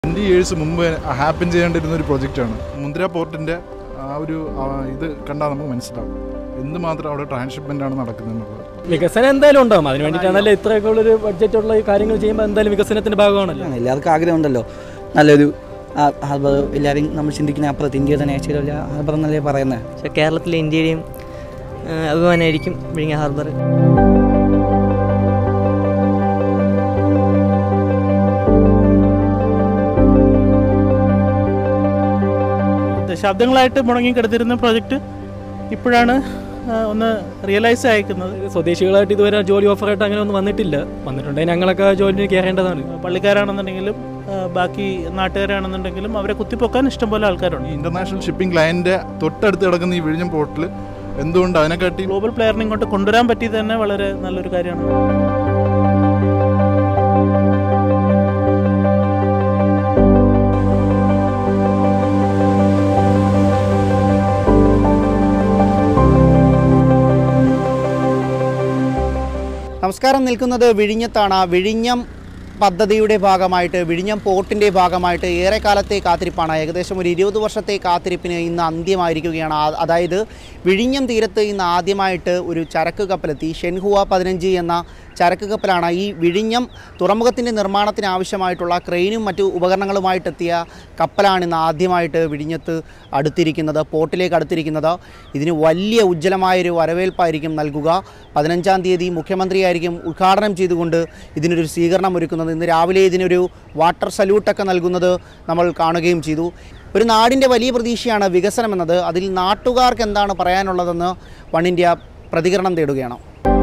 Twenty years മുമ്പ് happen ചെയ്യേണ്ടിരുന്ന ഒരു പ്രൊജക്റ്റാണ് മുന്ദ്ര പോർട്ടിൻ്റെ ആ ഒരു ആ, ഇത് കണ്ടാൽ നമുക്ക് മനസ്സിലാവും എന്തുമാത്രം അവിടെ ട്രാൻസ്ഷിപ്മെൻ്റ് ആണ് നടക്കുന്നതെന്നുള്ളത് വികസനം എന്തായാലും ഉണ്ടാവും അതിന് വേണ്ടിയിട്ടാണല്ലോ ഇത്രയൊക്കെ ഉള്ളൊരു ബഡ്ജറ്റുള്ള ഈ കാര്യങ്ങൾ ചെയ്യുമ്പോൾ എന്തായാലും വികസനത്തിന്റെ ഭാഗമാണല്ലോ ആണ്. എല്ലാവർക്കും ആഗ്രഹമുണ്ടല്ലോ നല്ലൊരു ഹാർബർ എല്ലാവരും നമ്മൾ ചിന്തിക്കുന്ന അപ്പുറത്ത് ഇന്ത്യയുടെ നേച്ചർ ഹാർബർ എന്നല്ലേ പറയുന്നത് പക്ഷേ കേരളത്തിലെ ഇന്ത്യയുടെയും ആ, അഭിമാനമായിരിക്കും വിഴിഞ്ഞ ഹാർബർ ദശാബ്ദങ്ങളായിട്ട് മുടങ്ങിക്കിടത്തിരുന്ന പ്രോജക്റ്റ് ഇപ്പോഴാണ് ആ, ഒന്ന് റിയലൈസ് അയക്കുന്നത് സ്വദേശികളായിട്ട് ഇതുവരെ ജോലി ഓഫറായിട്ട് അങ്ങനെ ഒന്നും വന്നിട്ടില്ല വന്നിട്ടുണ്ടെങ്കിൽ ഞങ്ങളൊക്കെ ജോലിന് കയറേണ്ടതാണ് പള്ളിക്കാരാണെന്നുണ്ടെങ്കിലും ആ, ബാക്കി നാട്ടുകാരാണെന്നുണ്ടെങ്കിലും അവരെ കുത്തിപ്പൊക്കാൻ ഇഷ്ടംപോലെ ആൾക്കാരുണ്ട് ഈ ഇൻ്റർനാഷണൽ ഷിപ്പിംഗ് ലൈനിൻ്റെ തൊട്ടടുത്ത് കിടക്കുന്ന ഈ വിഴിഞ്ഞം പോർട്ടിൽ എന്തുകൊണ്ട് അതിനെക്കാട്ടി ഗ്ലോബൽ പ്ലെയറിനെ ഇങ്ങോട്ട് കൊണ്ടുവരാൻ പറ്റിയത് തന്നെ വളരെ നല്ലൊരു കാര്യമാണ് നമസ്കാരം നിൽക്കുന്നത് വിഴിഞ്ഞത്താണ് വിഴിഞ്ഞം പദ്ധതിയുടെ ഭാഗമായിട്ട് വിഴിഞ്ഞം പോർട്ടിൻ്റെ ഭാഗമായിട്ട് ഏറെക്കാലത്തെ കാത്തിരിപ്പാണ് ഏകദേശം ഒരു ഇരുപത് വർഷത്തെ കാത്തിരിപ്പിന് ഇന്ന് അന്ത്യമായിരിക്കുകയാണ് ആ- അതായത് വിഴിഞ്ഞം തീരത്ത് ഇന്ന് ആദ്യമായിട്ട് ഒരു ചരക്ക് കപ്പലെത്തി ഷെൻഹുവ പതിനഞ്ച് എന്ന ചരക്ക് കപ്പലാണ് ഈ വിഴിഞ്ഞം തുറമുഖത്തിൻ്റെ നിർമ്മാണത്തിന് ആവശ്യമായിട്ടുള്ള ക്രെയിനും മറ്റു ഉപകരണങ്ങളുമായിട്ടെത്തിയ കപ്പലാണ് ഇന്ന് ആദ്യമായിട്ട് വിഴിഞ്ഞത്ത് അടുത്തിരിക്കുന്നത് പോർട്ടിലേക്ക് അടുത്തിരിക്കുന്നത് ഇതിന് വലിയ ഉജ്ജ്വലമായൊരു വരവേൽപ്പായിരിക്കും നൽകുക പതിനഞ്ചാം തീയതി മുഖ്യമന്ത്രിയായിരിക്കും ഉദ്ഘാടനം ചെയ്തുകൊണ്ട് ഇതിനൊരു സ്വീകരണം ഒരുക്കുന്നത് ഇന്ന് രാവിലെ ഇതിനൊരു വാട്ടർ സല്യൂട്ടൊക്കെ നൽകുന്നത് നമ്മൾ കാണുകയും ചെയ്തു ഒരു നാടിൻ്റെ വലിയ പ്രതീക്ഷയാണ് വികസനം എന്നത് അതിൽ നാട്ടുകാർക്ക് എന്താണ് പറയാനുള്ളതെന്ന് വൺ ഇന്ത്യ പ്രതികരണം തേടുകയാണ്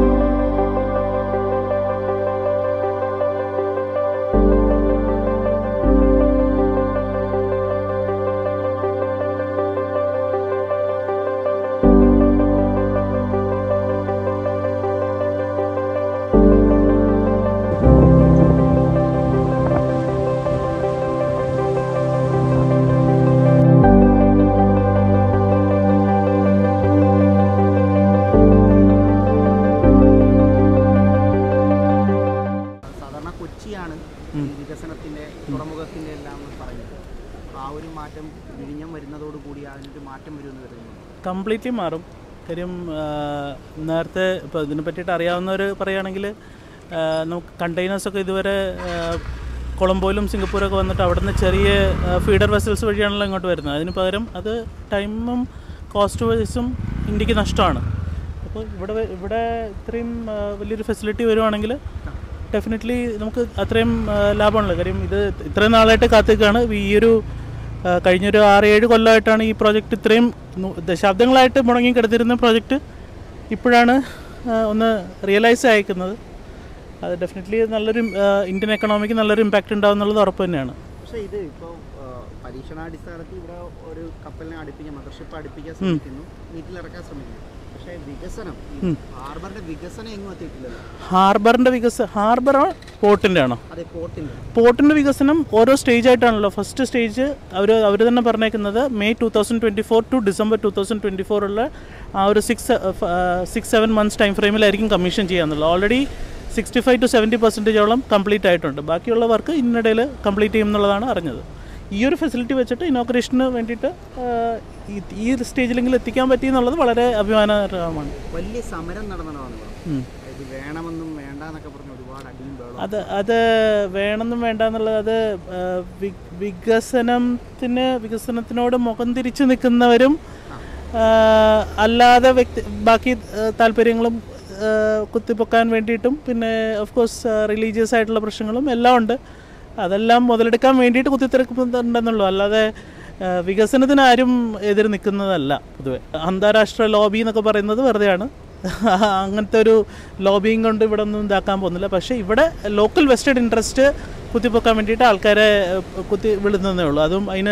സാധാരണ കൊച്ചിയാണ് ഈ വികസനത്തിൻ്റെ തുറമുഖത്തിൻ്റെ എല്ലാം എന്ന് പറയുന്നത് ആ ഒരു മാറ്റം വിഴിഞ്ഞം വരുന്നതോടുകൂടി അതിനൊരു മാറ്റം വരുമെന്ന് കരുതുന്നു കംപ്ലീറ്റ്ലി മാറും കാര്യം ആ, നേരത്തെ ഇപ്പോൾ ഇതിനെ പറ്റിയിട്ട് അറിയാവുന്നവർ പറയുകയാണെങ്കിൽ ആ, നമുക്ക് കണ്ടെയ്നേഴ്സൊക്കെ ഇതുവരെ ആ, കൊളംബോയിലും സിംഗപ്പൂരൊക്കെ വന്നിട്ട് അവിടെ നിന്ന് ചെറിയ ഫീഡർ വെസൽസ് വഴിയാണല്ലോ ഇങ്ങോട്ട് വരുന്നത് അതിന് പകരം അത് ടൈമും കോസ്റ്റ് വൈസും ഇന്ത്യക്ക് നഷ്ടമാണ് അപ്പോൾ ഇവിടെ വ- ഇവിടെ ഇത്രയും ആ, വലിയൊരു ഫെസിലിറ്റി വരുവാണെങ്കിൽ ഡെഫിനറ്റ്ലി നമുക്ക് അത്രയും ആ, ലാഭമാണല്ലോ കാര്യം ഇത് ഇത്രയും നാളായിട്ട് കാത്തിക്കാണ് ഈ ഒരു ആ, കഴിഞ്ഞൊരു ആറ് ഏഴ് കൊല്ലമായിട്ടാണ് ഈ പ്രോജക്റ്റ് ഇത്രയും നു- ദശാബ്ദങ്ങളായിട്ട് മുടങ്ങി കിടത്തിരുന്ന പ്രോജക്റ്റ് ഇപ്പോഴാണ് ആ, ഒന്ന് റിയലൈസ് അയക്കുന്നത് അത് ഡെഫിനറ്റ്ലി നല്ലൊരു ആ, ഇന്ത്യൻ എക്കണോമിക്ക് നല്ലൊരു ഇമ്പാക്റ്റ് ഉണ്ടാവും എന്നുള്ളത് ഉറപ്പ് തന്നെയാണ് പക്ഷേ ഇത് ഇപ്പോൾ പരീക്ഷണാടിസ്ഥാനത്തിൽ ഇവിടെ ഒരു കപ്പലിനെ അടുപ്പിക്കാൻ മദർഷിപ്പ് അടുപ്പിക്കാൻ ശ്രമിക്കുന്നു വീട്ടിലിറക്കാൻ ശ്രമിക്കുന്നു പക്ഷേ വികസനം ഈ ഹാർബറിന്റെ വികസനം എങ്ങും എത്തിയിട്ടില്ലല്ലോ ഹാർബറിൻ്റെ വികസ ഹാർബർ പോർട്ടിൻ്റെ ആണോ അതെ പോർട്ടിന്റെ പോർട്ടിൻ്റെ വികസനം ഓരോ സ്റ്റേജ് ആയിട്ടാണല്ലോ ഫസ്റ്റ് സ്റ്റേജ് അവർ അവർ തന്നെ പറഞ്ഞേക്കുന്നത് May two thousand twenty four two December two thousand twenty ഫോറുള്ള ആ ഒരു six six seven months time ഫ്രെയിമിലായിരിക്കും കമ്മീഷൻ ചെയ്യാന്നുള്ളത് already sixty five two seventy പെർസെൻറ്റേജോളം കംപ്ലീറ്റ് ആയിട്ടുണ്ട് ബാക്കിയുള്ള വർക്ക് ഇതിനിടയിൽ കംപ്ലീറ്റ് ചെയ്യും എന്നുള്ളതാണ് അറിഞ്ഞത് ഈ ഒരു ഫെസിലിറ്റി വെച്ചിട്ട് ഇനോഗ്രേഷന് വേണ്ടിയിട്ട് ആ, ഈ- ഈ സ്റ്റേജിലെങ്കിലും എത്തിക്കാൻ പറ്റി എന്നുള്ളത് വളരെ അഭിമാനകരമാണ് വലിയ സമരം നടന്നതാണ് ഇവിടെ ഉം. ഇത് വേണമെന്നും വേണ്ട എന്നൊക്കെ പറഞ്ഞ് ഒരുപാട് അടിയും ബഹളവും അത് അത് വേണമെന്നും വേണ്ട എന്നുള്ളത് അത് ആ, വി- വികസനത്തിന് വികസനത്തിനോട് മുഖം തിരിച്ചു നിൽക്കുന്നവരും ആ, അല്ലാതെ വ്യക്തി ബാക്കി ആ, താല്പര്യങ്ങളും ആ, കുത്തിപ്പൊക്കാൻ വേണ്ടിയിട്ടും പിന്നെ ഓഫ് കോഴ്സ് റിലീജിയസ് ആയിട്ടുള്ള പ്രശ്നങ്ങളും എല്ലാം ഉണ്ട് അതെല്ലാം മുതലെടുക്കാൻ വേണ്ടിയിട്ട് കുത്തിത്തിരക്കുന്നുണ്ടെന്നുള്ളൂ അല്ലാതെ ആ, വികസനത്തിന് ആരും എതിര് നിൽക്കുന്നതല്ല പൊതുവെ അന്താരാഷ്ട്ര ലോബി എന്നൊക്കെ പറയുന്നത് വെറുതെയാണ് അങ്ങനത്തെ ഒരു ലോബിയും കൊണ്ട് ഇവിടെ ഒന്നും ഇതാക്കാൻ പോകുന്നില്ല പക്ഷേ ഇവിടെ ലോക്കൽ വെസ്റ്റഡ് ഇൻട്രസ്റ്റ് കുത്തിപ്പൊക്കാൻ വേണ്ടിയിട്ട് ആൾക്കാരെ ഏഹ്, കുത്തി വിടുന്നതേ ഉള്ളൂ അതും അതിന്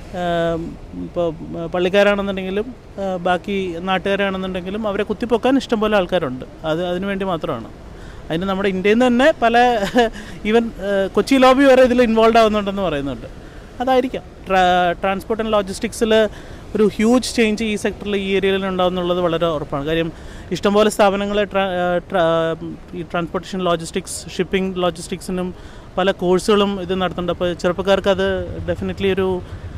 ഇപ്പോൾ പള്ളിക്കാരാണെന്നുണ്ടെങ്കിലും ആ, ബാക്കി നാട്ടുകാരാണെന്നുണ്ടെങ്കിലും അവരെ കുത്തിപ്പൊക്കാൻ ഇഷ്ടംപോലെ ആൾക്കാരുണ്ട് അത് അതിനു വേണ്ടി മാത്രമാണ് അതിന് നമ്മുടെ ഇന്ത്യയിൽ നിന്ന് തന്നെ പല ഈവൻ കൊച്ചി ലോബി വരെ ഇതിൽ ഇൻവോൾവ് ആവുന്നുണ്ടെന്ന് പറയുന്നുണ്ട് അതായിരിക്കാം ട്രാ ട്രാൻസ്പോർട്ട് ആൻഡ് ലോജിസ്റ്റിക്സിൽ ഒരു ഹ്യൂജ് ചേഞ്ച് ഈ സെക്ടറിൽ ഈ ഏരിയയിൽ ഉണ്ടാകുന്നുള്ളത് വളരെ ഉറപ്പാണ് കാര്യം ഇഷ്ടംപോലെ സ്ഥാപനങ്ങൾ ട്രാ ട്രാ ഈ ട്രാൻസ്പോർട്ടേഷൻ ലോജിസ്റ്റിക്സ് ഷിപ്പിംഗ് ലോജിസ്റ്റിക്സിനും പല കോഴ്സുകളും ഇത് നടത്തുന്നുണ്ട് അപ്പോൾ ചെറുപ്പക്കാർക്ക് അത് ഡെഫിനറ്റ്ലി ഒരു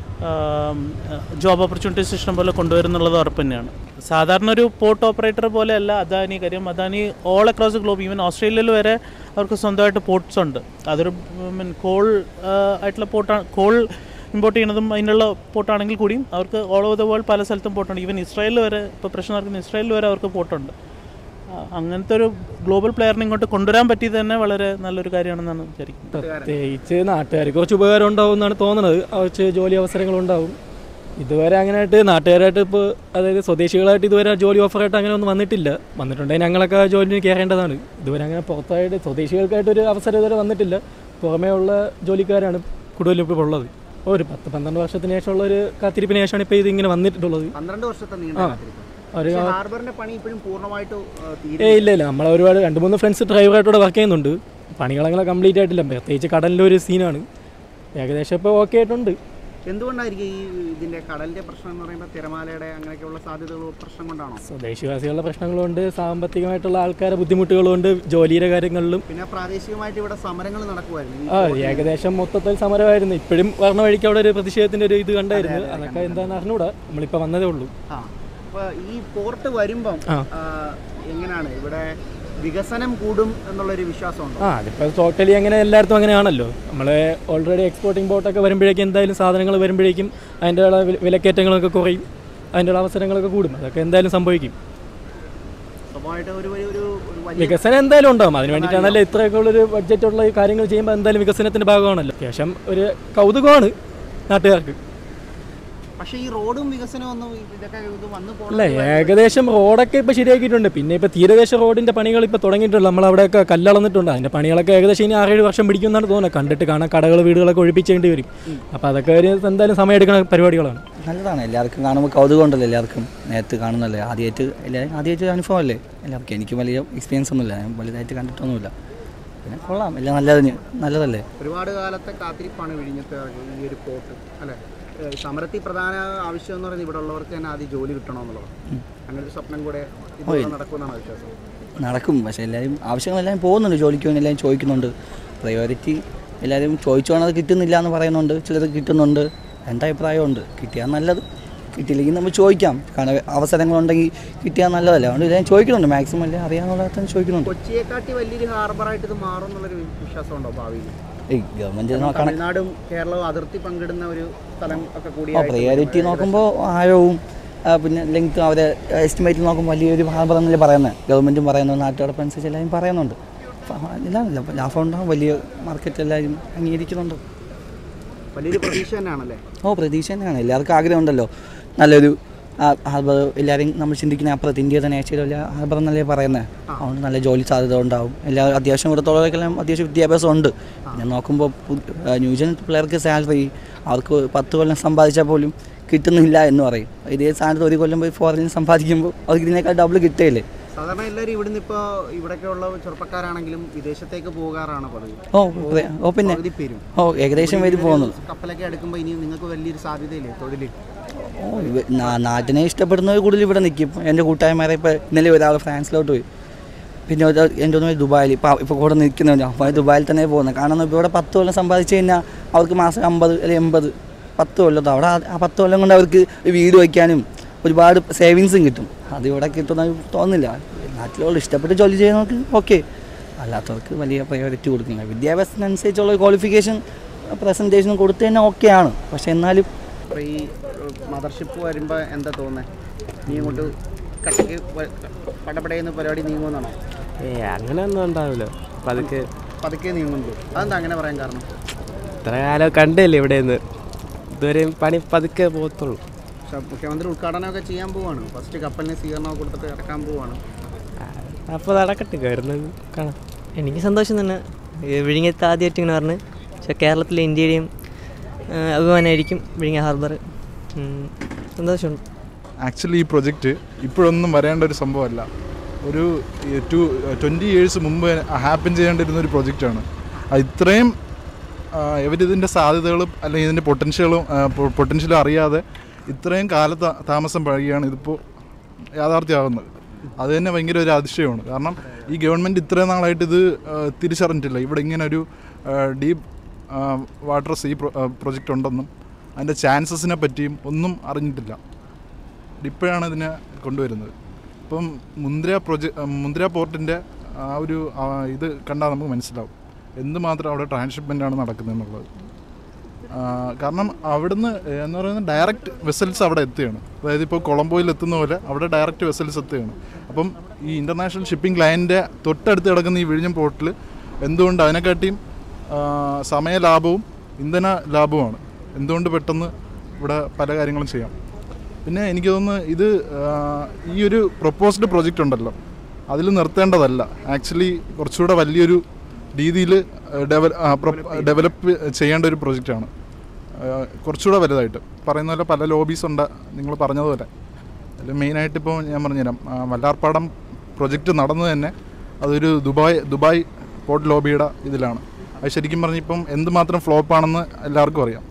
ജോബ് ഓപ്പർച്യൂണിറ്റീസ് ഇഷ്ടം പോലെ കൊണ്ടുവരുന്നുള്ളത് ഉറപ്പ് തന്നെയാണ് സാധാരണ ഒരു പോർട്ട് ഓപ്പറേറ്റർ പോലെ അല്ല അദാനി കാര്യം Adani all across globe even ഓസ്ട്രേലിയയിൽ വരെ അവർക്ക് സ്വന്തമായിട്ട് പോർട്ട്സ് ഉണ്ട് അതൊരു മീൻ കോൾ ആയിട്ടുള്ള പോർട്ടാണ് കോൾ ഇമ്പോർട്ട് ചെയ്യുന്നതും അതിനുള്ള പോർട്ടാണെങ്കിൽ കൂടിയും അവർക്ക് ഓൾ ഓവർ ദ വേൾഡ് പല സ്ഥലത്തും പോർട്ടുണ്ട് ഈവൻ ഇസ്രായേലിൽ വരെ ഇപ്പോൾ പ്രശ്നം നടക്കുന്ന ഇസ്രായേലിൽ വരെ അവർക്ക് പോർട്ടുണ്ട് ആ, അങ്ങനത്തെ ഒരു ഗ്ലോബൽ പ്ലെയറിനെ ഇങ്ങോട്ട് കൊണ്ടുവരാൻ പറ്റിയത് തന്നെ വളരെ നല്ലൊരു കാര്യമാണെന്നാണ് വിചാരിക്കുന്നത് പ്രത്യേകിച്ച് നാട്ടുകാർക്ക് കുറച്ച് ഉപകാരം ഉണ്ടാവും എന്നാണ് തോന്നുന്നത് കുറച്ച് ജോലി അവസരങ്ങളുണ്ടാവും ഇതുവരെ അങ്ങനെയായിട്ട് നാട്ടുകാരായിട്ട് ഇപ്പോൾ അതായത് സ്വദേശികളായിട്ട് ഇതുവരെ ജോലി ഓഫറായിട്ട് അങ്ങനെ ഒന്നും വന്നിട്ടില്ല വന്നിട്ടുണ്ടെങ്കിൽ ഞങ്ങളൊക്കെ ആ ജോലിന് കയറേണ്ടതാണ് ഇതുവരെ അങ്ങനെ പുറത്തായിട്ട് സ്വദേശികൾക്കായിട്ട് ഒരു അവസരം ഇതുവരെ വന്നിട്ടില്ല പുറമേ ഉള്ള ജോലിക്കാരാണ് കൂടുതലും ഇപ്പോൾ ഉള്ളത് ഒരു പത്ത് പന്ത്രണ്ട് വർഷത്തിന് ശേഷമുള്ള ഒരു കാത്തിരിപ്പിന് ശേഷമാണ് ഇപ്പോൾ ഇത് ഇങ്ങനെ വന്നിട്ടുള്ളത് പന്ത്രണ്ട് വർഷത്തെ നീണ്ട ആ. കാത്തിരിപ്പ്. ഒരു പക്ഷേ ഹാർബറിന്റെ പണി ഇപ്പോഴും പൂർണ്ണമായിട്ട് ഏ ഇല്ല ഇല്ല നമ്മൾ ഒരുപാട് രണ്ട് മൂന്ന് ഫ്രണ്ട്സ് ഡ്രൈവറായിട്ടൂടെ വർക്ക് ചെയ്യുന്നുണ്ട് പണികളങ്ങനെ കംപ്ലീറ്റ് ആയിട്ടില്ല പ്രത്യേകിച്ച് കടലിൻ്റെ ഒരു സീനാണ് ഏകദേശം ഇപ്പോൾ ഓക്കെ ആയിട്ടുണ്ട് എന്തുകൊണ്ടായിരിക്കും ഈ ഇതിന്റെ കടലിന്റെ പ്രശ്നം എന്ന് പറയുമ്പോൾ തിരമാലയുടെ അങ്ങനെയൊക്കെയുള്ള സാധ്യതകൾ പ്രശ്നം കൊണ്ടാണോ സ്വദേശിവാസികളുടെ പ്രശ്നങ്ങളുണ്ട് സാമ്പത്തികമായിട്ടുള്ള ആൾക്കാരെ ബുദ്ധിമുട്ടുകളുണ്ട് ജോലിയുടെ കാര്യങ്ങളിലും പിന്നെ പ്രാദേശികമായിട്ട് ഇവിടെ സമരങ്ങൾ നടക്കുമായിരുന്നു ആ ഏകദേശം മൊത്തത്തിൽ സമരമായിരുന്നു ഇപ്പോഴും വരണ വഴിക്ക് അവിടെ ഒരു പ്രതിഷേധത്തിന്റെ ഒരു ഇത് കണ്ടായിരുന്നു അതൊക്കെ എന്താണെന്ന് അറിഞ്ഞൂടാ നമ്മളിപ്പോൾ വന്നതേ ഉള്ളൂ ആ അപ്പോൾ ഈ പോർട്ട് വരുമ്പം ആ. ആ, എങ്ങനെയാണ് ഇവിടെ വികസനം കൂടും എന്നുള്ളൊരു വിശ്വാസമുണ്ടോ ആ അതിപ്പോൾ ടോട്ടലി അങ്ങനെ എല്ലായിടത്തും അങ്ങനെയാണല്ലോ നമ്മൾ ഓൾറെഡി എക്സ്പോർട്ടിംഗ് ബോട്ടൊക്കെ വരുമ്പോഴേക്കും എന്തായാലും സാധനങ്ങൾ വരുമ്പോഴേക്കും അതിൻ്റെ ഉള്ള വില- വിലക്കയറ്റങ്ങളൊക്കെ കുറയും അതിൻ്റെ ഉള്ള അവസരങ്ങളൊക്കെ കൂടും അതൊക്കെ എന്തായാലും സംഭവിക്കും സ്വാഭാവികമായിട്ട് ഒരു ഒരു- ഒരു ഒരു വലിയ വികസനം എന്തായാലും ഉണ്ടാവും അതിന് വേണ്ടിയിട്ടാണല്ലോ ഇത്രയൊക്കെ ഉള്ളൊരു ബഡ്ജറ്റുള്ള ഈ കാര്യങ്ങൾ ചെയ്യുമ്പോൾ എന്തായാലും വികസനത്തിന്റെ ഭാഗമാണല്ലോ അത്യാവശ്യം ഒരു കൗതുകമാണ് നാട്ടുകാർക്ക് പക്ഷേ ഈ റോഡും വികസനവും ഒന്നും ഇതൊക്കെ ഇത് വന്നു അല്ല പോകണം ഏകദേശം റോഡൊക്കെ ഇപ്പോൾ ശരിയാക്കിയിട്ടുണ്ട് പിന്നെ ഇപ്പോൾ തീരദേശ റോഡിന്റെ പണികൾ ഇപ്പോൾ തുടങ്ങിയിട്ടുണ്ട് നമ്മളവിടെയൊക്കെ കല്ലളന്നിട്ടുണ്ട് അതിന്റെ പണികളൊക്കെ ഏകദേശം ഇനി ആറേഴ് വർഷം പിടിക്കുമെന്നാണ് തോന്നുന്നത് കണ്ടിട്ട് കാണാൻ കടകൾ വീടുകളൊക്കെ ഒഴിപ്പിച്ചേണ്ടി വരും അപ്പോൾ അതൊക്കെ ഒരു എന്തായാലും സമയമെടുക്കുന്ന പരിപാടികളാണ് നല്ലതാണ് എല്ലാവർക്കും കാണുമ്പോൾ കൗതുകം ഉണ്ടല്ലോ എല്ലാവർക്കും നേരത്തെ കാണുന്നല്ലേ ആദ്യമായിട്ട് എല്ലാവരും ആദ്യമായിട്ട് ഒരു അനുഭവം അല്ലേ എല്ലാവർക്കും എനിക്ക് വലിയ എക്സ്പീരിയൻസ് ഒന്നുമില്ല ഞാൻ വലുതായിട്ട് കണ്ടിട്ടൊന്നുമില്ല പിന്നെ കൊള്ളാം എല്ലാം നല്ലതിന് നല്ലതല്ലേ ഒരുപാട് കാലത്തെ കാത്തിരിപ്പാണ് വിഴിഞ്ഞത്തെ ഈ ഒരു പോർട്ട് അല്ലേ ഏഹ് സമരത്തിൽ പ്രധാന ആവശ്യം എന്ന് പറയുന്നത് ഇവിടെ ഉള്ളവർക്ക് തന്നെ ആദ്യം ജോലി കിട്ടണമെന്നുള്ളത് അങ്ങനെ ഒരു സ്വപ്നം കൂടെ ഇതുപോലെ നടക്കുമെന്നാണ് വിശ്വാസം നടക്കും പക്ഷേ എല്ലാവരും ആവശ്യങ്ങളെല്ലാം പോകുന്നുണ്ട് ജോലിക്ക് വേണ്ടി എല്ലാവരും ചോദിക്കുന്നുണ്ട് പ്രയോറിറ്റി എല്ലാവരും ചോദിച്ചോണം അത് കിട്ടുന്നില്ല എന്ന് പറയുന്നുണ്ട് ചിലത് കിട്ടുന്നുണ്ട് എൻ്റെ അഭിപ്രായമുണ്ട് കിട്ടിയാൽ നല്ലത് കിട്ടിയില്ലെങ്കിൽ നമ്മൾ ചോദിക്കാം കാരണം അവസരങ്ങളുണ്ടെങ്കിൽ കിട്ടിയാൽ നല്ലതല്ലേ അതുകൊണ്ട് എല്ലാവരും ചോദിക്കുന്നുണ്ട് മാക്സിമം എല്ലാം അറിയാവുന്ന ചോദിക്കുന്നുണ്ട് കൊച്ചിയെക്കാട്ടി വലിയൊരു ഹാർബറായിട്ട് ഇത് മാറും എന്നുള്ളൊരു വിശ്വാസമുണ്ടോ ഭാവിയിൽ ഏയ് ഗവൺമെൻറ് നോക്കണം തമിഴ്നാടും കേരളവും അതിർത്തി പങ്കിടുന്ന ഒരു സ്ഥലം ഒക്കെ കൂടി ആ പ്രയോറിറ്റി നോക്കുമ്പോൾ ആഴവും ആ, പിന്നെ ലെങ്ത് അവരെ എസ്റ്റിമേറ്റ് നോക്കുമ്പോൾ വലിയൊരു ഹാർബർ എന്നല്ലേ പറയുന്നത് ഗവൺമെൻറ്റും പറയുന്നു നാട്ടുകാരപ്പം അനുസരിച്ച് എല്ലാവരും പറയുന്നുണ്ട് അപ്പം എല്ലാം ലാഭം- ലാഭം ഉണ്ടാകും വലിയ മാർക്കറ്റ് എല്ലാവരും അംഗീകരിക്കുന്നുണ്ട് വലിയൊരു പ്രതീക്ഷ തന്നെയാണല്ലേ ഓ പ്രതീക്ഷ തന്നെയാണ് എല്ലാവർക്കും ആഗ്രഹമുണ്ടല്ലോ നല്ലൊരു ഹാർബർ എല്ലാവരും നമ്മൾ ചിന്തിക്കുന്ന അപ്പുറത്ത് ഇന്ത്യ തന്നെ ഏഷ്യയിലെ വലിയ ഹാർബർ എന്നല്ലേ പറയുന്നത് അതുകൊണ്ട് നല്ല ജോലി സാധ്യത ഉണ്ടാവും എല്ലാ അത്യാവശ്യം ഇവിടത്തോളവർക്കെല്ലാം അത്യാവശ്യം വിദ്യാഭ്യാസം ഉണ്ട് പിന്നെ നോക്കുമ്പോൾ ന്യൂജൻ പിള്ളേർക്ക് സാലറി അവർക്ക് പത്ത് കൊല്ലം സമ്പാദിച്ചാൽ പോലും കിട്ടുന്നില്ല എന്ന് പറയും ഇതേ സ്ഥാനത്ത് ഒരു കൊല്ലം പോയി ഫോറിനിൽ സമ്പാദിക്കുമ്പോൾ അവർക്ക് ഇതിനേക്കാൾ ഡബിൾ കിട്ടുകയില്ലേ സാധാരണ എല്ലാവരും ഇവിടുന്ന് ഇപ്പോൾ ഇവിടെയൊക്കെയുള്ള ചെറുപ്പക്കാരാണെങ്കിലും വിദേശത്തേക്ക് പോകാറാണ് പതിവ് ഓ പ്ര- ഓ പിന്നെ പകുതി പേരും ഓ ഏകദേശം വരും പോകുന്നത് കപ്പലൊക്കെ എടുക്കുമ്പോൾ ഇനി നിങ്ങൾക്ക് വലിയൊരു സാധ്യതയില്ലേ തൊഴിൽ ഓ ഇവ- നാ- നാട്ടിനെ ഇഷ്ടപ്പെടുന്നവർ കൂടുതൽ ഇവിടെ നിൽക്കും ഇപ്പം എൻ്റെ കൂട്ടായ്മാരെ ഇപ്പോൾ ഇന്നലെ ഒരാൾ ഫ്രാൻസിലോട്ട് പോയി പിന്നെ ഒരു എൻ്റെ ഒന്ന് ദുബായിൽ ഇപ്പോൾ ഇപ്പോൾ കൂടെ നിൽക്കുന്നുണ്ട് അപ്പോൾ ദുബായിൽ തന്നെ പോകുന്നത് കാരണം ഇപ്പോൾ ഇവിടെ പത്ത് കൊല്ലം സമ്പാദിച്ച് കഴിഞ്ഞാൽ അവർക്ക് മാസം അമ്പത് അല്ലെങ്കിൽ എൺപത് പത്ത് കൊല്ലത്ത് അവിടെ ആ- ആ പത്ത് കൊല്ലം കൊണ്ട് അവർക്ക് വീട് വയ്ക്കാനും ഒരുപാട് സേവിങ്സും കിട്ടും അത് ഇവിടെ കിട്ടുമെന്ന് തോന്നുന്നില്ല നാട്ടിലുള്ള ഇഷ്ടപ്പെട്ട് ജോലി ചെയ്യുന്നവർക്ക് ഓക്കെ അല്ലാത്തവർക്ക് വലിയ പ്രയോറിറ്റി കൊടുക്കുന്നില്ല വിദ്യാഭ്യാസത്തിനനുസരിച്ചുള്ള ക്വാളിഫിക്കേഷൻ പ്രസൻറ്റേഷനും കൊടുത്തു തന്നെ ഓക്കെയാണ് പക്ഷേ എന്നാലും അപ്പോൾ ഈ മദർഷിപ്പ് വരുമ്പോൾ എന്താ തോന്നുന്നത് നീ അങ്ങോട്ട് കട്ടയ്ക്ക് പടപടയുന്ന പരിപാടി നീങ്ങുമെന്നാണോ ഏ അങ്ങനെ ഒന്നും ഉണ്ടാവില്ല പതുക്കെ പതുക്കെ നീങ്ങുന്നുള്ളൂ അതെന്താ അങ്ങനെ പറയാൻ കാരണം ഇത്ര കാലം കണ്ടില്ലേ ഇവിടെ നിന്ന് ഇതുവരെയും പണി പതുക്കെ പോകത്തുള്ളൂ പക്ഷെ മുഖ്യമന്ത്രി ഉദ്ഘാടനമൊക്കെ ചെയ്യാൻ പോവാണ് ഫസ്റ്റ് കപ്പലിന് സ്വീകരണമൊക്കെ കൊടുത്തിട്ട് ഇറക്കാൻ പോവാണ് അപ്പോൾ നടക്കട്ടെ കയറുന്നത് കാണാം എനിക്ക് സന്തോഷം തന്നെ ഈ വിഴിഞ്ഞത്ത് ആദ്യമായിട്ട് ഇങ്ങനെ പറഞ്ഞ് പക്ഷേ കേരളത്തിലെ ഇന്ത്യയുടെയും ആ, അഭിമാനമായിരിക്കും വിഴിഞ്ഞ ഹാർബർ ഉം, സന്തോഷമുണ്ട് ആക്ച്വലി ഈ പ്രൊജക്റ്റ് ഇപ്പോഴൊന്നും വരേണ്ട ഒരു സംഭവമല്ല ഒരു ടു ട്വൻറ്റി ഇയേഴ്സ് മുമ്പ് ഹാപ്പൻ ചെയ്യേണ്ടിരുന്ന ഒരു പ്രൊജക്റ്റാണ് അത് ഇത്രയും ഇവരിതിൻ്റെ സാധ്യതകളും അല്ലെങ്കിൽ ഇതിൻ്റെ പൊട്ടൻഷ്യലും പൊട്ടൻഷ്യലും അറിയാതെ ഇത്രയും കാല താമസം പഴകിയാണ് ഇതിപ്പോൾ യാഥാർത്ഥ്യമാകുന്നത് അത് തന്നെ ഭയങ്കര ഒരു അതിശയമാണ് കാരണം ഈ ഗവൺമെൻറ് ഇത്രയും നാളായിട്ട് ഇത് ആ, തിരിച്ചറിഞ്ഞിട്ടില്ല ഇവിടെ ഇങ്ങനെ ഒരു ഡീപ്പ് വാട്ടർ സീ പ്രൊജക്റ്റ് ഉണ്ടെന്നും അതിൻ്റെ ചാൻസസിനെ പറ്റിയും ഒന്നും അറിഞ്ഞിട്ടില്ല ഇപ്പോഴാണ് ഇതിനെ കൊണ്ടുവരുന്നത് ഇപ്പം മുന്ദ്ര പ്രൊജ മുന്ദ്ര പോർട്ടിൻ്റെ ആ ഒരു ആ, ഇത് കണ്ടാൽ നമുക്ക് മനസ്സിലാവും എന്തുമാത്രം അവിടെ ട്രാൻസ്ഷിപ്മെൻ്റ് ആണ് നടക്കുന്നത് എന്നുള്ളത് ആ, കാരണം അവിടുന്ന് എന്ന് പറയുന്നത് ഡയറക്റ്റ് വെസൽസ് അവിടെ എത്തുകയാണ് അതായത് ഇപ്പോൾ കൊളംബോയിൽ എത്തുന്ന പോലെ അവിടെ ഡയറക്റ്റ് വെസൽസ് എത്തുകയാണ് അപ്പം ഈ ഇൻ്റർനാഷണൽ ഷിപ്പിംഗ് ലൈനിൻ്റെ തൊട്ടടുത്ത് കിടക്കുന്ന ഈ വിഴിഞ്ഞം പോർട്ടിൽ എന്തുകൊണ്ട് അതിനെക്കാട്ടിയും ആ, സമയ ലാഭവും ഇന്ധന ലാഭവുമാണ് എന്തുകൊണ്ട് പെട്ടെന്ന് ഇവിടെ പല കാര്യങ്ങളും ചെയ്യാം പിന്നെ എനിക്ക് തോന്നുന്നു ഇത് ആ, ഈ ഒരു പ്രൊപ്പോസ്ഡ് പ്രൊജക്റ്റ് ഉണ്ടല്ലോ അതിൽ നിർത്തേണ്ടതല്ല ആക്ച്വലി കുറച്ചുകൂടെ വലിയൊരു രീതിയിൽ ഡെവലപ്പ് ചെയ്യേണ്ട ഒരു പ്രൊജക്റ്റാണ് കുറച്ചുകൂടെ വലുതായിട്ട് പറയുന്ന പോലെ പല ലോബീസ് ഉണ്ട് നിങ്ങൾ പറഞ്ഞതുപോലെ അതിൽ മെയിനായിട്ട് ഇപ്പോൾ ഞാൻ പറഞ്ഞുതരാം ആ, വല്ലാർപ്പാടം പ്രൊജക്റ്റ് നടന്നു തന്നെ അതൊരു ദുബായ് ദുബായ് പോർട്ട് ലോബിയുടെ ഇതിലാണ് അത് ശരിക്കും പറഞ്ഞിപ്പം എന്തുമാത്രം ഫ്ലോപ്പാണെന്ന് എല്ലാവർക്കും അറിയാം